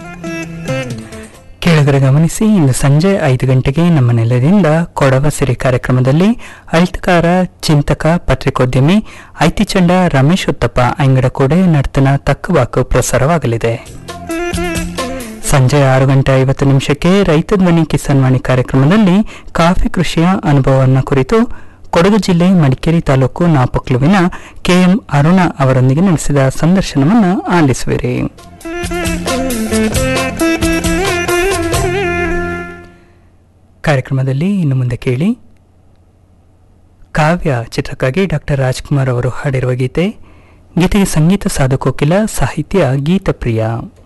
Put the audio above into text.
ಕೇಳಿದರೆ ಗಮನಿಸಿ ಇಂದು ಸಂಜೆ ಐದು ಗಂಟೆಗೆ ನಮ್ಮ ನೆಲದಿಂದ ಕೊಡವ ಸಿರಿ ಕಾರ್ಯಕ್ರಮದಲ್ಲಿ ಅಳ್ತಕಾರ ಚಿಂತಕ ಪತ್ರಿಕೋದ್ಯಮಿ ಐತಿಚಂಡ ರಮೇಶ್ ಉತ್ತಪ್ಪ ಅಂಗಡಕೋಡೆ ನರ್ತನ ತಕ್ಕವಾಕು ಪ್ರಸಾರವಾಗಲಿದೆ ಸಂಜೆ ಆರು ಗಂಟೆ ಐವತ್ತು ನಿಮಿಷಕ್ಕೆ ರೈತ ಧ್ವನಿ ಕಿಸಾನ್ ವಾಣಿ ಕಾರ್ಯಕ್ರಮದಲ್ಲಿ ಕಾಫಿ ಕೃಷಿಯ ಅನುಭವವನ್ನು ಕುರಿತು ಕೊಡಗು ಜಿಲ್ಲೆ ಮಡಿಕೇರಿ ತಾಲೂಕು ನಾಪಕ್ಲುವಿನ ಕೆಎಂ ಅರುಣ ಅವರೊಂದಿಗೆ ನಡೆಸಿದ ಸಂದರ್ಶನವನ್ನು ಆಲಿಸುವಿರಿ ಕಾರ್ಯಕ್ರಮದಲ್ಲಿ ಇನ್ನು ಮುಂದೆ ಕೇಳಿ ಕಾವ್ಯ ಚಿತ್ರಕ್ಕಾಗಿ ಡಾಕ್ಟರ್ ರಾಜ್ಕುಮಾರ್ ಅವರು ಹಾಡಿರುವ ಗೀತೆ ಗೀತೆಗೆ ಸಂಗೀತ ಸಾಧಕೋಕಿಲ ಸಾಹಿತ್ಯ ಗೀತಪ್ರಿಯ